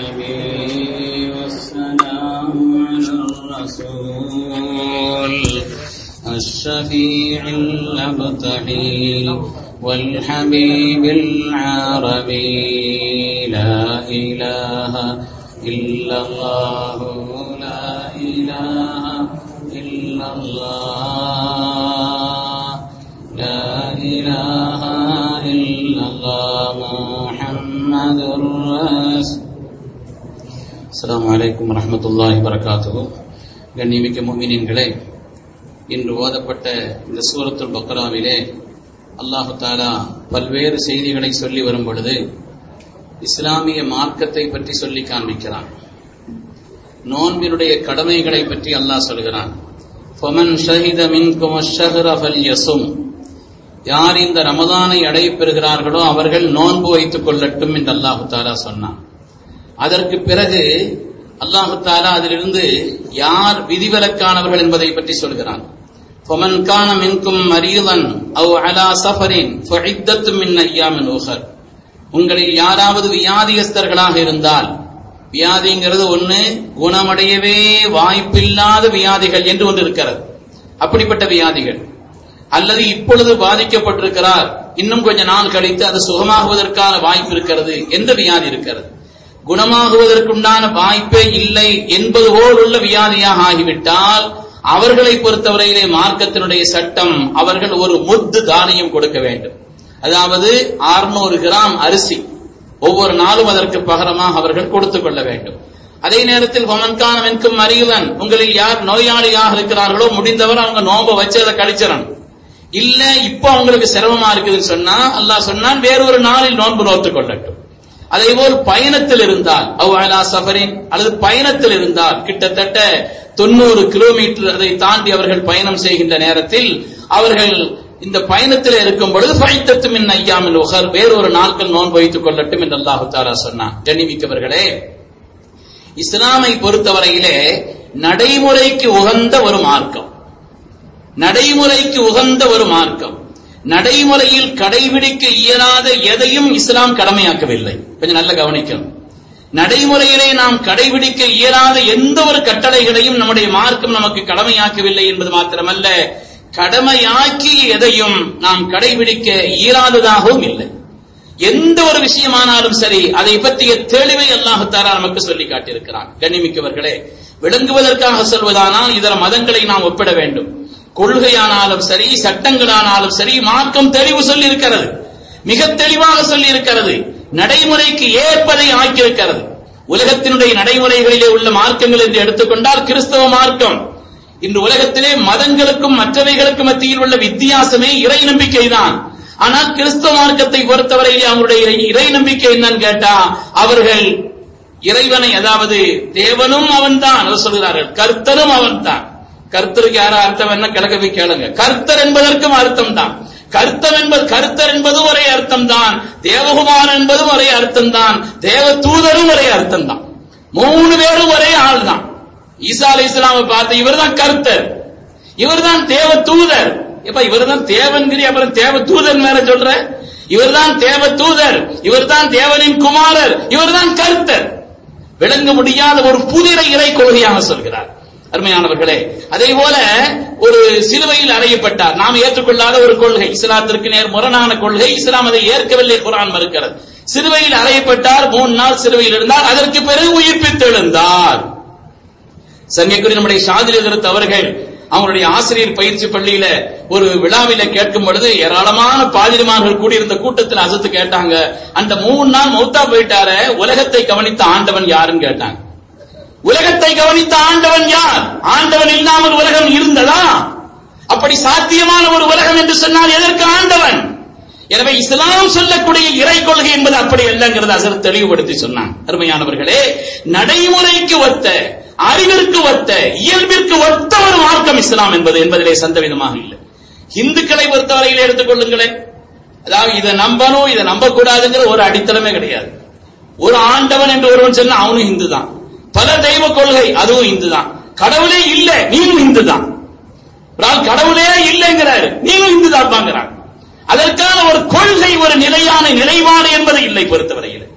النبي والسلام على الرسول الشفيع الأبتحي والحبيب العربي لا إله إلا الله لا إله إلا الله لا إله إلا الله محمد رسول السلام عليكم ورحمة الله وبركاته கண்ணிமிக்க முமினின்களே இன்று ஓதப்பட்ட இந்த சூரத்துல் பக்ராவிலே அல்லாஹு தாலா பல்வேறு செய்திகளை சொல்லி வரும் பொழுது இஸ்லாமிய மார்க்கத்தை பற்றி சொல்லி காண்பிக்கிறான் நோன்பினுடைய கடமைகளை பற்றி அல்லாஹ் சொல்கிறான் ஃபமன் ஷஹித மின்கும் அஷ்ஷஹர ஃபல்யஸும் யார் இந்த ரமதானை அடையப்பெறுகிறார்களோ அவர்கள் நோன்பு வைத்துக் கொள்ளட்டும் என்று அல்லாஹு தாலா சொன்னான் அதற்கு பிறகு அல்லாஹு தாலா அதிலிருந்து யார் விதிவிலக்கானவர்கள் என்பதை பற்றி சொல்கிறான் فمن كان منكم مريضا او على سفر فعدة من ايام اخر உங்களில் யாராவது வியாதியஸ்தர்களாக இருந்தால் வியாதிங்கிறது ஒண்ணு குணமடையவே வாய்ப்பில்லாத வியாதிகள் என்று ஒன்று இருக்கிறது அப்படிப்பட்ட வியாதிகள் அல்லது இப்பொழுது பாதிக்கப்பட்டிருக்கிறார் இன்னும் கொஞ்ச நாள் கழித்து அது சுகமாகுவதற்கான வாய்ப்பு இருக்கிறது எந்த வியாதி இருக்கிறது குணமாகுவதற்குண்டான வாய்ப்பே இல்லை என்பது போல் உள்ள வியாதியாக ஆகிவிட்டால் அவர்களை பொறுத்தவரையிலே மார்க்கத்தினுடைய சட்டம் அவர்கள் ஒரு முத்து தானியம் கொடுக்க வேண்டும் அதாவது 600 கிராம் அரிசி ஒவ்வொரு நாளும் அதற்கு பகரமாக அவர்கள் கொடுத்துக் கொள்ள வேண்டும் அதே நேரத்தில் வமன்கான வென்கும் அறியுதன் உங்களில் யார் நோயாளியாக இருக்கிறார்களோ முடிந்தவர் அவங்க நோம்ப வச்சு அதை கழிச்சிடணும் இல்ல இப்போ அவங்களுக்கு சிரமமா இருக்குதுன்னு சொன்னா அல்லாஹ் சொன்னான் வேறொரு நாளில் நோன்பு நோத்துக் கொள்ளட்டும் அதே போல் பயணத்தில் இருந்தால் அவ்வளா சஃபரின் அல்லது பயணத்தில் இருந்தால் கிட்டத்தட்ட தொண்ணூறு கிலோமீட்டர் அதை தாண்டி அவர்கள் பயணம் செய்கின்ற நேரத்தில் அவர்கள் இந்த பயணத்தில் இருக்கும் பொழுது பைத்தத்து மின் ஐயாமில் உகர் வேறொரு நாட்கள் நோன்பு வைத்துக் கொள்ளட்டும் என்று அல்லாஹு தாலா சொன்னான் கண்ணிமிக்கவர்களே இஸ்லாமை பொறுத்தவரையிலே நடைமுறைக்கு உகந்த ஒரு மார்க்கம் நடைமுறைக்கு உகந்த ஒரு மார்க்கம் நடைமுறையில் கடைபிடிக்க இயலாத எதையும் இஸ்லாம் கடமையாக்கவில்லை கொஞ்சம் நல்ல கவனிக்கணும் நடைமுறையிலே நாம் கடைபிடிக்க இயலாத எந்த ஒரு கட்டளைகளையும் நம்முடைய மார்க்கம் நமக்கு கடமையாக்கவில்லை என்பது மாத்திரமல்ல கடமையாக்கிய எதையும் நாம் கடைபிடிக்க இயலாததாகவும் இல்லை எந்த ஒரு விஷயமானாலும் சரி அதை பற்றிய தெளிவை அல்லாஹுத்தாரா நமக்கு சொல்லி காட்டியிருக்கிறான் கண்ணிமிக்கவர்களே விளங்குவதற்காக சொல்வதானால் இதர மதங்களை நாம் ஒப்பிட வேண்டும் கொள்கையானாலும் சரி சட்டங்களானாலும் சரி மார்க்கம் தெளிவு சொல்லி இருக்கிறது மிக தெளிவாக சொல்லி இருக்கிறது நடைமுறைக்கு ஏற்பதை ஆக்கியிருக்கிறது உலகத்தினுடைய நடைமுறைகளிலே உள்ள மார்க்கங்கள் என்று எடுத்துக்கொண்டால் கிறிஸ்தவ மார்க்கம் இன்று உலகத்திலே மதங்களுக்கும் மற்றவைகளுக்கும் மத்தியில் உள்ள வித்தியாசமே இறை நம்பிக்கை தான் ஆனால் கிறிஸ்தவ மார்க்கத்தை பொறுத்தவரையிலே அவங்களுடைய இறை நம்பிக்கை என்னன்னு கேட்டா அவர்கள் இறைவனை அதாவது தேவனும் அவன்தான் சொல்கிறார்கள் கர்த்தனும் அவன்தான் கர்த்தருக்கு யாரா அர்த்தம் என்ன கிழக்க போய் கேளுங்க கர்த்தர் என்பதற்கும் அர்த்தம் தான் கர்த்தம் என்பது கர்த்தர் என்பதும் ஒரே அர்த்தம் தான் தேவகுமார் என்பதும் ஒரே அர்த்தம் தான் தேவ தூதரும் ஒரே அர்த்தம் தான் மூணு பேரும் ஒரே ஆள் தான் ஈசா அலி இஸ்லாமை பார்த்து இவர் தான் கர்த்தர் இவர் தான் தேவ தூதர் இப்ப இவர் தான் தேவன்கிரி அப்புறம் தேவ தூதர் மேல சொல்ற இவர் தான் தேவ தூதர் இவர் தான் தேவனின் குமாரர் இவர் தான் கர்த்தர் விளங்க முடியாத ஒரு புதிர இறை கொள்கையாக சொல்கிறார் அருமையானவர்களே அதே போல ஒரு சிலுவையில் அறையப்பட்டார் நாம் ஏற்றுக்கொள்ளாத ஒரு கொள்கை இஸ்லாத்திற்கு நேர் முரணான கொள்கை இஸ்லாம் அதை ஏற்கவில்லை குரான் மறுக்கிறது சிலுவையில் அறையப்பட்டார் மூணு நாள் சிலுவையில் இருந்தார் அதற்கு பிறகு உயிர்ப்பித்து எழுந்தார் சங்கைக்குரிய நம்முடைய ஷாதில் எதிர்த்து அவர்கள் அவங்களுடைய ஆசிரியர் பயிற்சி பள்ளியில ஒரு விழாவில கேட்கும் பொழுது ஏராளமான பாதிரிமார்கள் கூடியிருந்த கூட்டத்தில் அசத்து கேட்டாங்க அந்த மூணு நாள் மௌத்தா போயிட்டார உலகத்தை கவனித்த ஆண்டவன் யாருன்னு கேட்டாங்க உலகத்தை கவனித்த ஆண்டவன் யார் ஆண்டவன் இல்லாமல் உலகம் இருந்ததா அப்படி சாத்தியமான ஒரு உலகம் என்று சொன்னால் எதற்கு ஆண்டவன் எனவே இஸ்லாம் சொல்லக்கூடிய இறை கொள்கை என்பது அப்படி அல்லங்கிறது அசர் தெளிவுபடுத்தி சொன்னான் அருமையானவர்களே நடைமுறைக்கு ஒத்த அறிவிற்கு ஒத்த இயல்பிற்கு ஒத்த ஒரு மார்க்கம் இஸ்லாம் என்பது என்பதிலே சந்தவிதமாக இல்லை இந்துக்களை பொறுத்தவரையில் எடுத்துக்கொள்ளுங்களேன் அதாவது இதை நம்பணும் இதை நம்பக்கூடாதுங்கிற ஒரு அடித்தளமே கிடையாது ஒரு ஆண்டவன் என்று ஒருவன் சொன்னா அவனும் இந்து தான் பல தெய்வ கொள்கை அதுவும் இந்து தான் கடவுளே இல்ல நீயும் இந்து தான் கடவுளே இல்லைங்கிறாரு நீயும் இந்து தான் அதற்கான ஒரு கொள்கை ஒரு நிலையான நிலைப்பாடு என்பது இல்லை பொறுத்தவரையில்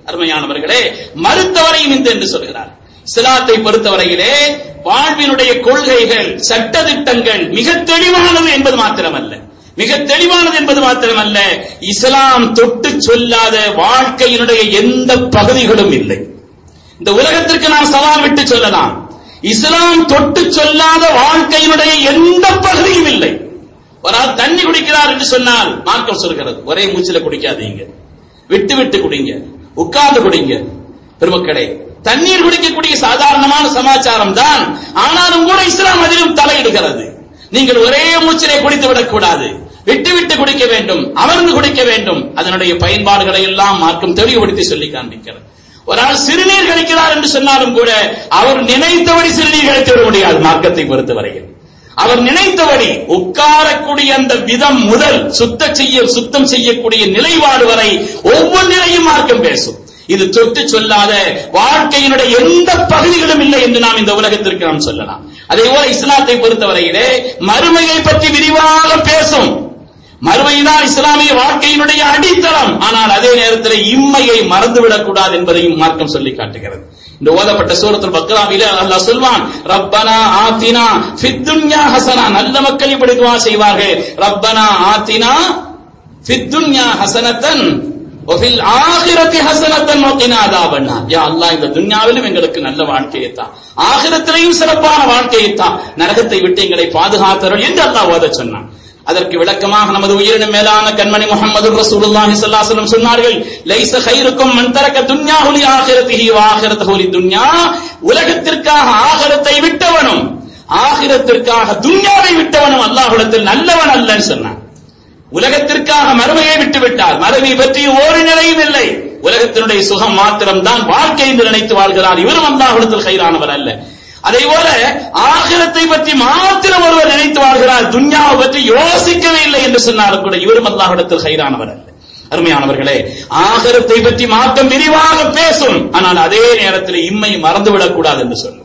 அருமையானவர்களே மறுத்தவரையும் இந்த என்று சொல்கிறார் இஸ்லாத்தை பொறுத்தவரையிலே வாழ்வினுடைய கொள்கைகள் சட்டதிட்டங்கள் மிக தெளிவானது என்பது மாத்திரமல்ல மிக தெளிவானது என்பது மாத்திரமல்ல இஸ்லாம் தொட்டு சொல்லாத வாழ்க்கையினுடைய எந்த பகுதிகளும் இல்லை இந்த உலகத்திற்கு நாம் சவால் விட்டு சொல்லலாம் இஸ்லாம் தொட்டு சொல்லாத வாழ்க்கையினுடைய எந்த பகுதியும் இல்லை ஒரு ஆள் தண்ணி குடிக்கிறார் என்று சொன்னால் மார்க்கம் சொல்கிறது ஒரே மூச்சில குடிக்காதீங்க விட்டு விட்டு குடிங்க உட்கார்ந்து குடிங்க பெருமக்களே தண்ணீர் குடிக்கக்கூடிய சாதாரணமான சமாச்சாரம் தான் ஆனாலும் கூட இஸ்லாம் அதிலும் தலையிடுகிறது நீங்கள் ஒரே மூச்சிலே குடித்து விடக்கூடாது விட்டு விட்டு குடிக்க வேண்டும் அமர்ந்து குடிக்க வேண்டும் அதனுடைய பயன்பாடுகளை எல்லாம் மார்க்கம் தெளிவுபடுத்தி சொல்லி காண்பிக்கிறது ஒரு ஆள் சிறுநீர் கழிக்கிறார் என்று சொன்னாலும் கூட அவர் நினைத்தபடி சிறுநீர் கழித்து விட முடியாது மார்க்கத்தை பொறுத்தவரையில் அவர் நினைத்தபடி உட்காரக்கூடிய அந்த விதம் முதல் சுத்த செய்ய சுத்தம் செய்யக்கூடிய நிலைப்பாடு வரை ஒவ்வொன்றிலையும் மார்க்கம் பேசும் இது தொட்டு சொல்லாத வாழ்க்கையினுடைய எந்த பகுதிகளும் இல்லை என்று நாம் இந்த உலகத்திற்கு நாம் சொல்லலாம் அதே போல இஸ்லாத்தை பொறுத்தவரையிலே மறுமையை பற்றி விரிவாக பேசும் மறுமைதான் இஸ்லாமிய வாழ்க்கையினுடைய அடித்தளம் ஆனால் அதே நேரத்தில் இம்மையை மறந்துவிடக் கூடாது என்பதையும் மார்க்கம் சொல்லி காட்டுகிறது இந்த ஓதப்பட்ட சூரத்துல் பக்ராவிலே அல்லாஹ் சொல்வான் ரப்பனா ஆத்தினா ஃபித் துன்யா ஹசனா நல்ல மக்கள் இப்படி துவா செய்வார்கள் ரப்பனா ஆத்தினா ஃபித் துன்யா ஹசனத்தன் ஒஃபில் ஆகிரத்தி ஹசனத்தன் நோக்கினா அதாபண்ணா யா அல்லாஹ் இந்த துன்யாவிலும் எங்களுக்கு நல்ல வாழ்க்கையை தான் ஆகிரத்திலையும் சிறப்பான வாழ்க்கையை தான் நரகத்தை விட்டு எங்களை பாதுகாத்தருள் என்று அல்லாஹ் ஓத சொன்னான் அதற்கு விளக்கமாக நமது உயிரினும் மேலான கண்மணி முகமது ரசூலுல்லாஹி ஸல்லல்லாஹு அலைஹி வஸல்லம் சொன்னார்கள் லைஸ கைருக்கும் மன் தரக்க துன்யாஹு லி ஆகிரத்திஹி வ ஆகிரத்துஹு லி துன்யா உலகத்திற்காக ஆகிரத்தை விட்டவனும் ஆகிரத்திற்காக துன்யாவை விட்டவனும் அல்லாஹ்விடத்தில் நல்லவன் அல்லன்னு சொன்னான் உலகத்திற்காக மறுமையை விட்டு விட்டார் மறுமை பற்றி ஒரு நிலையும் இல்லை உலகத்தினுடைய சுகம் மாத்திரம்தான் வாழ்க்கை என்று நினைத்து வாழ்கிறார் இவரும் அல்லாஹ்விடத்தில் கைரானவர் அல்ல அதே போல ஆகிரத்தை பற்றி மாத்திரம் ஒருவர் நினைத்து வாழ்கிறார் துன்யாவை பற்றி யோசிக்கவே இல்லை என்று சொன்னாலும் கூட இவரும் அல்லாஹ்விடத்தில் கைரானவர் அல்ல அருமையானவர்களே ஆகிரத்தை பற்றி மாற்றம் விரிவாக பேசும் ஆனால் அதே நேரத்தில் இம்மை மறந்துவிடக் கூடாது என்று சொல்லும்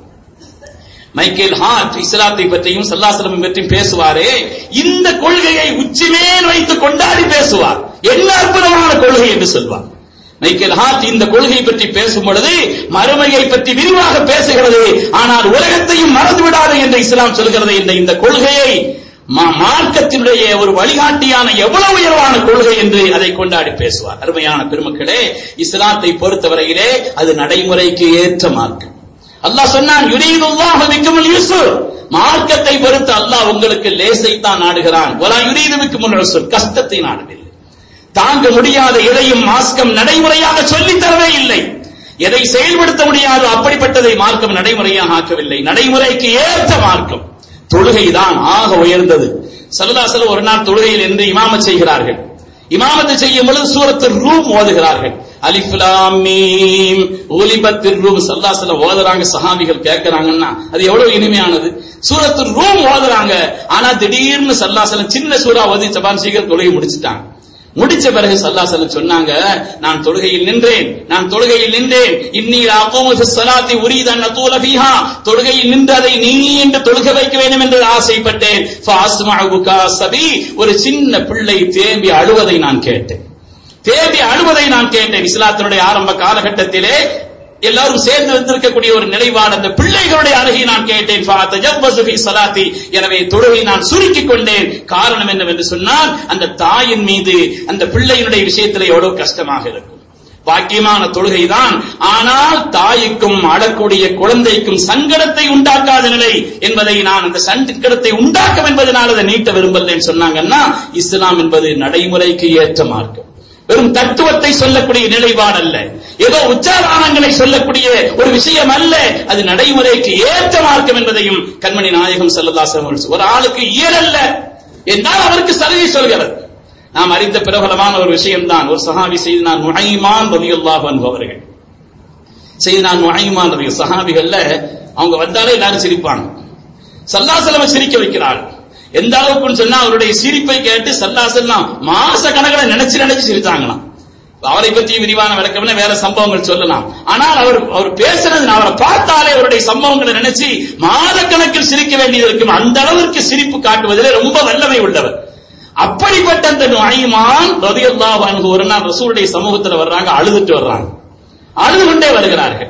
மைக்கேல் ஹார்ட் இஸ்லாத்தை பற்றியும் சல்லாசலம் பற்றியும் பேசுவாரே இந்த கொள்கையை உச்சிமேல் வைத்து கொண்டாடி பேசுவார் என்ன அற்புதமான கொள்கை என்று சொல்வார் மைக்கேல் ஹார்ட் இந்த கொள்கை பற்றி பேசும் பொழுது மறுமையை பற்றி விரிவாக பேசுகிறது ஆனால் உலகத்தையும் மறந்து விடாது என்று இஸ்லாம் சொல்கிறது இந்த இந்த கொள்கையை மார்க்கத்தினுடைய ஒரு வழிகாட்டியான எவ்வளவு உயர்வான கொள்கை என்று அதை கொண்டாடி பேசுவார் அருமையான பெருமக்களே இஸ்லாத்தை பொறுத்தவரையிலே அது நடைமுறைக்கு ஏற்ற மார்க்கம் அல்லாஹ் சொன்னான் யுரீதுல்லாஹு பிக்குமுல் யுஸ்ர் மார்க்கத்தை பொறுத்து அல்லாஹ் உங்களுக்கு லேசை தான் நாடுகிறான் வலா யுரீது பிக்குமுல் யுஸ்ர் கஷ்டத்தை நாடவில்லை தாங்க முடியாத எதையும் மாஸ்கம் நடைமுறையாக சொல்லித் தரவே இல்லை எதை செயல்படுத்த முடியாதோ அப்படிப்பட்டதை மார்க்கம் நடைமுறையாக ஆக்கவில்லை நடைமுறைக்கு ஏற்ற மார்க்கம் தொழுகைதான் ஆக உயர்ந்தது சல்லல்லாஹு ஒரு நாள் தொழுகையில் என்று இமாமத் செய்கிறார்கள் இமாமத்து செய்யும் பொழுது சூரத்து ரூம் ஓதுகிறார்கள் அலிஃப் லாம் மீம் ஊலிபத்தில் ரூம் சல்லாசல ஓதுறாங்க சஹாபிகள் கேட்கறாங்கன்னா அது எவ்வளவு இனிமையானது சூரத்து ரூம் ஓதுறாங்க ஆனா திடீர்னு சல்லாசலம் சின்ன சூறா ஓதி சபான் சீக்கிரம் தொழுகை முடிச்சுட்டாங்க முடிச்ச பிறகு சல்லாசலம் சொன்னாங்க நான் தொழுகையில் நின்றேன் நான் தொழுகையில் நின்றேன் இன்னீர் அகோமு சலாத்தி உரியதன் நத்தூல ஃபீஹா தொழுகையில் நின்று அதை நீண்டு தொழுக வைக்க வேண்டும் என்று ஆசைப்பட்டேன் சபி ஒரு சின்ன பிள்ளை தேம்பி அழுவதை நான் கேட்டேன் தேம்பி அழுவதை நான் கேட்டேன் இஸ்லாத்தினுடைய ஆரம்ப காலகட்டத்திலே எல்லாரும் சேர்ந்து வந்திருக்கக்கூடிய ஒரு நிலைப்பாடு அந்த பிள்ளைகளுடைய அருகே நான் கேட்டேன் சலாத்தி எனவே தொழுகை நான் சுருக்கிக் கொண்டேன் காரணம் என்னவென்று சொன்னால் அந்த தாயின் மீது அந்த பிள்ளையினுடைய விஷயத்தில் எவ்வளவு கஷ்டமாக இருக்கும் பாக்கியமான தொழுகைதான் ஆனால் தாய்க்கும் அழக்கூடிய குழந்தைக்கும் சங்கடத்தை உண்டாக்காத நிலை என்பதை நான் அந்த சங்கடத்தை உண்டாக்கும் என்பதனால் அதை நீட்ட விரும்பலன்னு சொன்னாங்கன்னா இஸ்லாம் என்பது நடைமுறைக்கு ஏற்ற மார்க்கம் வெறும் தத்துவத்தை சொல்லக்கூடிய நிலைப்பாடு அல்ல ஏதோ உச்சாரணங்களை சொல்லக்கூடிய ஒரு விஷயம் அல்ல அது நடைமுறைக்கு ஏற்ற மார்க்கம் என்பதையும் கண்மணி நாயகம் செல்லதாசம் ஒரு ஆளுக்கு இயலல்ல என்றால் அவருக்கு சலுகை சொல்கிறது நாம் அறிந்த பிரபலமான ஒரு விஷயம்தான் ஒரு சஹாபி செய்து நான் நுழைமான் ரலியுல்லாஹு அன்ஹு அவர்கள் செய்து நான் நுழைமான் ரவி சஹாபிகள்ல அவங்க வந்தாலே எல்லாரும் சிரிப்பாங்க சல்லாசலம சிரிக்க வைக்கிறார் எந்த அளவுக்குன்னு சொன்னா அவருடைய சிரிப்பை கேட்டு சல்லாசல்லாம் மாச கணக்கில் நினைச்சு நினைச்சு சிரித்தாங்களாம் அவரை பற்றி விரிவான விளக்கம் வேற சம்பவங்கள் சொல்லலாம் ஆனால் அவர் அவர் பேசுறது அவரை பார்த்தாலே அவருடைய சம்பவங்களை நினைச்சு மாதக்கணக்கில் சிரிக்க வேண்டியது இருக்கும் அந்த அளவிற்கு சிரிப்பு காட்டுவதிலே ரொம்ப வல்லமை உள்ளவர் அப்படிப்பட்ட அந்த நுழைமான் ரதியல்லாஹு அன்ஹு ஒரு நாள் ரசூலுடைய சமூகத்துல வர்றாங்க அழுதுட்டு வர்றாங்க அழுது கொண்டே வருகிறார்கள்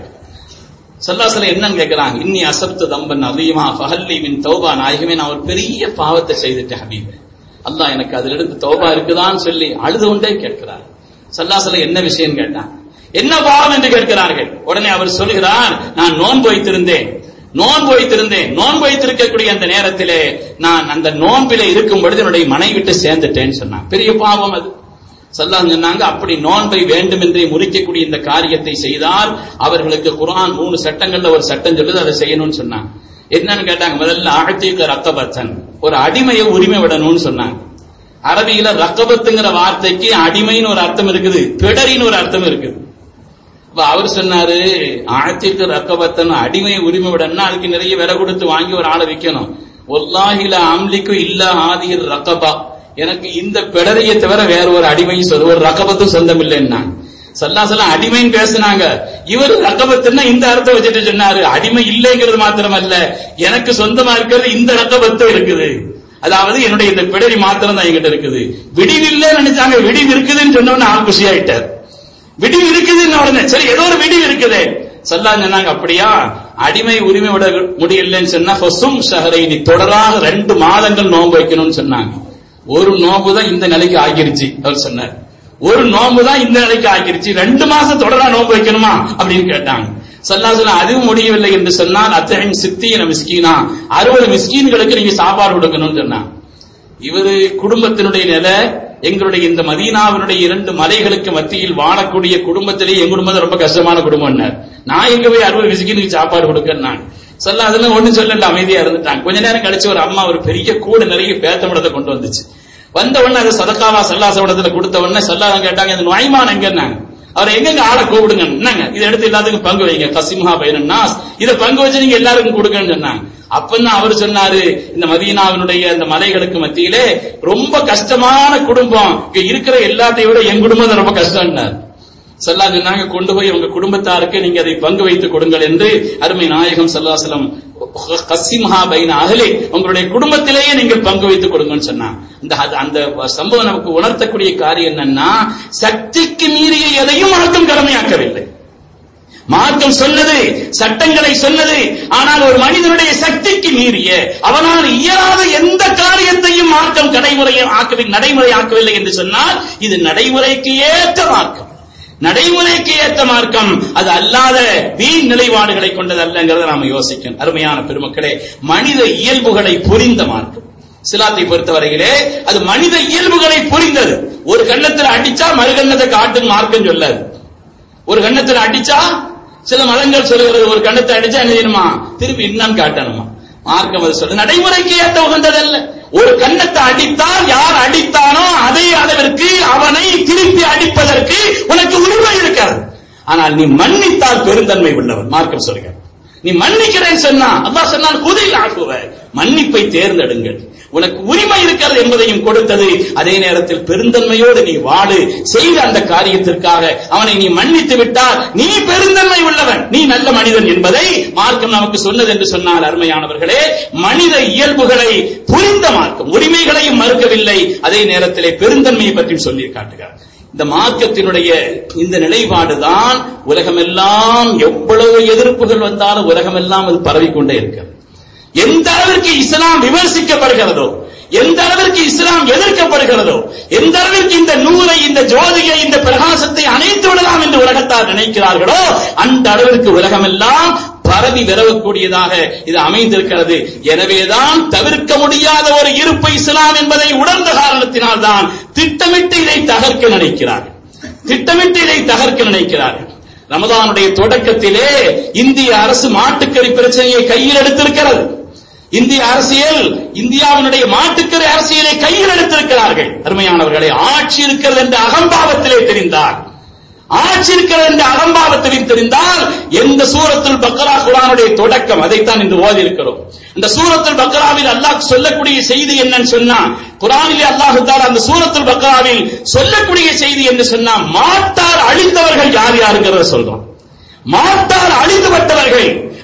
சல்லாசல என்னன்னு கேட்கிறாங்க இன்னி அசப்து தம்பன் அதிகமா ஃபஹல்லி மின் தௌபா நாயகமே நான் ஒரு பெரிய பாவத்தை செய்துட்டேன் ஹபீபு அல்லாஹ் எனக்கு அதுல இருந்து தௌபா இருக்குதான்னு சொல்லி அழுது கொண்டே கேட்கிறார் சல்லாசல என்ன விஷயம் கேட்டான் என்ன பாவம் என்று கேட்கிறார்கள் உடனே அவர் சொல்கிறார் நான் நோன்பு வைத்திருந்தேன் நோன்பு வைத்திருந்தேன் நோன்பு வைத்திருக்கக்கூடிய அந்த நேரத்திலே நான் அந்த நோன்பிலே இருக்கும் பொழுது என்னுடைய மனைவி விட்டு சேர்ந்துட்டேன்னு சொன்னான் பெரிய பாவம் அது சல்லாம் சொன்னாங்க அப்படி நோன்பை வேண்டுமென்றே முறிக்கக்கூடிய இந்த காரியத்தை செய்தால் அவர்களுக்கு குர்ஆன் மூணு சட்டங்கள்ல ஒரு சட்டம் சொல்லுது அதை செய்யணும்னு சொன்னாங்க என்னன்னு கேட்டாங்க முதல்ல ஆழ்த்திக்க ரக்கபத்தன் ஒரு அடிமையை உரிமை விடணும்னு சொன்னாங்க அரபியில ரக்கபத்துங்கிற வார்த்தைக்கு அடிமைன்னு ஒரு அர்த்தம் இருக்குது பிடரின்னு ஒரு அர்த்தம் இருக்குது அப்ப அவர் சொன்னாரு ஆழ்த்திக்கு ரக்கபத்தன் அடிமையை உரிமை விடணும்னா அதுக்கு நிறைய விலை கொடுத்து வாங்கி ஒரு ஆளை விற்கணும் ஒல்லாஹில அம்லிக்கு இல்ல ஆதிர் ரக்கபா எனக்கு இந்த பிடரையை தவிர வேற ஒரு அடிமையும் சொல்ல ஒரு ரக்கபத்தும் சொந்தம் இல்லைன்னா சல்லாசலம் அடிமைன்னு பேசினாங்க இவர் ரக்கபத்துன்னா இந்த அர்த்தம் வச்சுட்டு சொன்னாரு அடிமை இல்லைங்கிறது மாத்திரமல்ல எனக்கு சொந்தமா இருக்கிறது இந்த ரக்கபத்தும் இருக்குது அதாவது என்னுடைய இந்த பிடரி மாத்திரம் தான் என்கிட்ட இருக்குது விடிவு இல்லைன்னு நினைச்சாங்க விடிவு இருக்குதுன்னு சொன்னவன ஆள் குஷி ஆயிட்டார் விடிவு இருக்குதுன்னு உடனே சரி ஏதோ ஒரு விடிவு இருக்குது சல்லா சொன்னாங்க அப்படியா அடிமை உரிமை விட முடியலன்னு சொன்னா ஃபசும் ஷஹரை நீ தொடராக ரெண்டு மாதங்கள் நோன்பு வைக்கணும்னு சொன்னாங்க ஒரு நோம்பு தான் இந்த நிலைக்கு ஆகிருச்சு அவர் சொன்னார் ஒரு நோம்பு தான் இந்த நிலைக்கு ஆகிருச்சு ரெண்டு மாசம் தொடரா நோம்பு வைக்கணுமா அப்படின்னு கேட்டாங்க சல்லாசலம் அதுவும் முடியவில்லை என்று சொன்னால் அத்தகைய சித்தியன மிஸ்கீனா அறுபது மிஸ்கீன்களுக்கு நீங்க சாப்பாடு கொடுக்கணும்னு சொன்னாங்க இவரு குடும்பத்தினுடைய நிலை எங்களுடைய இந்த மதீனாவினுடைய இரண்டு மலைகளுக்கு மத்தியில் வாழக்கூடிய குடும்பத்திலேயே எங்க குடும்பம் ரொம்ப கஷ்டமான குடும்பம் நான் எங்க போய் அறுபது மிஸ்கீனுக்கு சாப்பாடு கொடுக்கறேன் நான் சொல்ல அதெல்லாம் ஒண்ணு சொல்லல அமைதியா இருந்துட்டாங்க கொஞ்ச நேரம் கழிச்சு ஒரு அம்மா ஒரு பெரிய கூடு நிறைய பேத்தமிடத்தை கொண்டு வந்துச்சு வந்த உடனே அது சதக்காவா சல்லாசவடத்துல கொடுத்த உடனே சல்லாதம் கேட்டாங்க இந்த நுழைமான் எங்கன்னாங்க அவரை எங்கெங்க ஆளை கூப்பிடுங்க என்னங்க இதை எடுத்து எல்லாத்துக்கும் பங்கு வைங்க கசிம்ஹா பைரன்னாஸ் இதை பங்கு வச்சு நீங்க எல்லாருக்கும் கொடுங்கன்னு சொன்னாங்க அப்பதான் அவர் சொன்னாரு இந்த மதீனாவினுடைய அந்த மலைகளுக்கு மத்தியிலே ரொம்ப கஷ்டமான குடும்பம் இங்க இருக்கிற எல்லாத்தையும் விட என் குடும்பம் தான் ரொம்ப கஷ்டம்னாரு சல்லா சொன்னாங்க கொண்டு போய் உங்க குடும்பத்தாருக்கு நீங்க அதை பங்கு வைத்து கொடுங்கள் என்று அருமை நாயகம் சல்லாசலம் கசிம்ஹா பைன அகலே உங்களுடைய குடும்பத்திலேயே நீங்கள் பங்கு வைத்து கொடுங்கன்னு சொன்னாங்க இந்த அந்த சம்பவம் நமக்கு உணர்த்தக்கூடிய காரியம் என்னன்னா சக்திக்கு மீறிய எதையும் மார்க்கம் கடமையாக்கவில்லை மார்க்கம் சொன்னது சட்டங்களை சொன்னது ஆனால் ஒரு மனிதனுடைய சக்திக்கு மீறிய அவனால் இயலாத எந்த காரியத்தையும் மார்க்கம் நடைமுறையை ஆக்கவில்லை நடைமுறை ஆக்கவில்லை என்று சொன்னால் இது நடைமுறைக்கு ஏற்ற மார்க்கம் நடைமுறைக்கு ஏற்ற மார்க்கம் அது அல்லாத வீண் நிலைப்பாடுகளை கொண்டது அல்லங்கிறத நாம யோசிக்கணும் அருமையான பெருமக்களே மனித இயல்புகளை புரிந்த மார்க்கம் சிலாத்தை பொறுத்தவரையிலே அது மனித இயல்புகளை புரிந்தது ஒரு கண்ணத்துல அடிச்சா மறு கண்ணத்தை காட்டுன்னு மார்க்கம் சொல்லாது ஒரு கண்ணத்துல அடிச்சா சில மதங்கள் சொல்லுகிறது ஒரு கண்ணத்தை அடிச்சா என்ன செய்யணுமா திருப்பி இன்னும் காட்டணுமா மார்க்கம் அது சொல்ல நடைமுறைக்கு ஏற்ற உகந்ததல்ல ஒரு கண்ணத்தை அடித்தால் யார் அடித்தானோ அதே அளவிற்கு அவனை திருப்பி அடிப்பதற்கு உனக்கு உரிமை இருக்காது ஆனால் நீ மன்னித்தால் பெருந்தன்மை உள்ளவன் மார்க்கம் சொல்லுங்க நீ மன்னிக்கிறேன் சொன்னா அல்லாஹ் சொன்னால் குதில் ஆகுவ மன்னிப்பை தேர்ந்தெடுங்கள் உனக்கு உரிமை இருக்கிறது என்பதையும் கொடுத்தது அதே நேரத்தில் பெருந்தன்மையோடு நீ வாடு செய்த அந்த காரியத்திற்காக அவனை நீ மன்னித்து விட்டால் நீ பெருந்தன்மை உள்ளவன் நீ நல்ல மனிதன் என்பதை மார்க்கம் நமக்கு சொன்னது என்று சொன்னால் அருமையானவர்களே மனித இயல்புகளை புரிந்த மார்க்கம் உரிமைகளையும் மறுக்கவில்லை அதே நேரத்திலே பெருந்தன்மையை பற்றி சொல்லி காட்டுகிறார் இந்த மார்க்கத்தினுடைய இந்த நிலைப்பாடுதான் உலகமெல்லாம் எவ்வளவு எதிர்ப்புகள் வந்தாலும் உலகமெல்லாம் அது பரவிக்கொண்டே இருக்கிறது எந்த அளவிற்கு இஸ்லாம் விமர்சிக்கப்படுகிறதோ எந்த அளவிற்கு இஸ்லாம் எதிர்க்கப்படுகிறதோ எந்த அளவிற்கு இந்த நூலை இந்த ஜோதியை இந்த பிரகாசத்தை அணைத்து விடலாம் என்று உலகத்தார் நினைக்கிறார்களோ அந்த அளவிற்கு உலகமெல்லாம் பரவி விரவக்கூடியதாக இது அமைந்திருக்கிறது எனவேதான் தவிர்க்க முடியாத ஒரு இருப்பு இஸ்லாம் என்பதை உணர்ந்த காரணத்தினால் தான் திட்டமிட்டு இதை தகர்க்க நினைக்கிறார்கள் திட்டமிட்டு இதை தகர்க்க நினைக்கிறார்கள் ரமதானுடைய தொடக்கத்திலே இந்திய அரசு மாட்டுக்கறி பிரச்சனையை கையில் எடுத்திருக்கிறது இந்திய அரசியல் இந்தியாவினுடைய மாட்டுக்கறி அரசியலை கையில் எடுத்திருக்கிறார்கள் அருமையானவர்களை ஆட்சி இருக்கிறது என்ற அகம்பாவத்திலே தெரிந்தார் ஆட்சி இருக்கிறது என்ற அகம்பாவத்தில் தெரிந்தால் எந்த சூரத்தில் பக்கரா குரானுடைய தொடக்கம் அதைத்தான் இன்று ஓதி இருக்கிறோம் இந்த சூரத்தில் பக்கராவில் அல்லாஹ் சொல்லக்கூடிய செய்தி என்னன்னு சொன்னா குரானிலே அல்லாஹு தாலா அந்த சூரத்தில் பக்கராவில் சொல்லக்கூடிய செய்தி என்று சொன்னா மாட்டார் அழிந்தவர்கள் யார் யாருங்கிறத சொல்றோம் மாட்டார் அழிந்துபட்டவர்கள்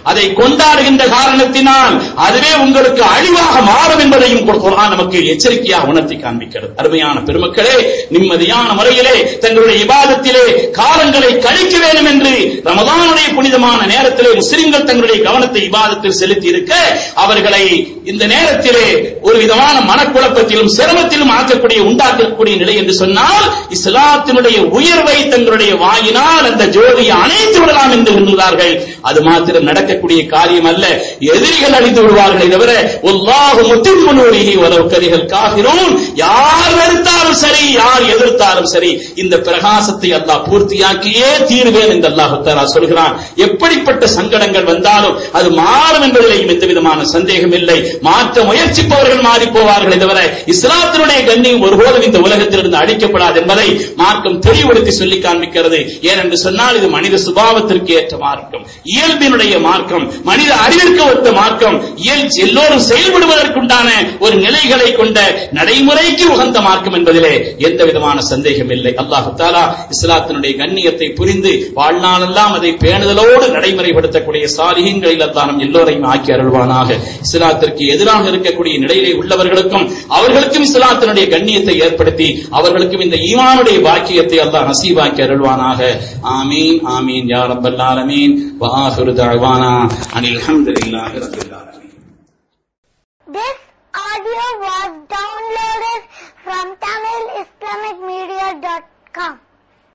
அதை கொண்டாடுகின்ற காரணத்தினால் அதுவே உங்களுக்கு அழிவாக மாறும் என்பதையும் குர்ஆன் நமக்கு எச்சரிக்கையாக உணர்த்தி காண்பிக்கிறது அருமையான பெருமக்களே நிம்மதியான முறையிலே தங்களுடைய இபாதத்திலே காலங்களை கழிக்க வேண்டும் என்று ரமதானுடைய புனிதமான நேரத்திலே முஸ்லிம்கள் தங்களுடைய கவனத்தை இபாதத்தில் செலுத்தி இருக்க அவர்களை இந்த நேரத்திலே ஒரு விதமான மனக்குழப்பத்திலும் சிரமத்திலும் ஆக்கக்கூடிய உண்டாக்கக்கூடிய நிலை என்று சொன்னால் இஸ்லாத்தினுடைய உயர்வை தங்களுடைய வாயினால் அந்த ஜோதியை அணைத்து விடலாம் என்று எண்ணுகிறார்கள் அது மாத்திரம் நடக்கக்கூடிய காரியம் அல்ல எதிரிகள் அழிந்து விடுவார்களே தவிர ஒல்லாஹு முத்திமுனூரிஹி வலவு கரிகள் காகிறோம் யார் வெறுத்தாலும் சரி யார் எதிர்த்தாலும் சரி இந்த பிரகாசத்தை அல்லாஹ் பூர்த்தியாக்கியே தீர்வேன் என்று அல்லாஹ் தஆலா சொல்கிறான் எப்படிப்பட்ட சங்கடங்கள் வந்தாலும் அது மாறும் என்பதிலேயும் எந்த விதமான சந்தேகம் இல்லை மாற்ற முயற்சிப்பவர்கள் மாறி போவார்களே தவிர இஸ்லாத்தினுடைய கண்ணியம் ஒருபோதும் இந்த உலகத்திலிருந்து அழிக்கப்படாது என்பதை மார்க்கம் தெளிவுபடுத்தி சொல்லி காண்பிக்கிறது ஏனென்று சொன்னால் இது மனித சுபாவத்திற்கு ஏற்ற மார்க்கம் இயல்பினுடைய மார்க்கம் மனித அறிவிற்கு ஒத்த மார்க்கம் இயல் எல்லோரும் செயல்படுவதற்குண்டான ஒரு நிலைகளை கொண்ட நடைமுறைக்கு உகந்த மார்க்கம் என்பதிலே எந்த விதமான சந்தேகம் இல்லை அல்லாஹு தாலா இஸ்லாத்தினுடைய கண்ணியத்தை புரிந்து வாழ்நாளெல்லாம் அதை பேணுதலோடு நடைமுறைப்படுத்தக்கூடிய சாலிகங்களில் அல்லாஹ் எல்லோரையும் ஆக்கி அருள்வானாக இஸ்லாத்திற்கு எதிராக இருக்கக்கூடிய நிலையிலே உள்ளவர்களுக்கும் அவர்களுக்கும் இஸ்லாத்தினுடைய கண்ணியத்தை ஏற்படுத்தி அவர்களுக்கும் இந்த ஈமானுடைய பாக்கியத்தை அல்லாஹ் நசீபாக்கி அருள்வானாக ஆமீன் ஆமீன் யா ரப்பல் ஆலமீன் வ ஆகிரு தஅவானா அனில் ஹம்துலில்லாஹி ரப்பில் ஆலமீன் This audio was downloaded from TamilIslamicMedia.com.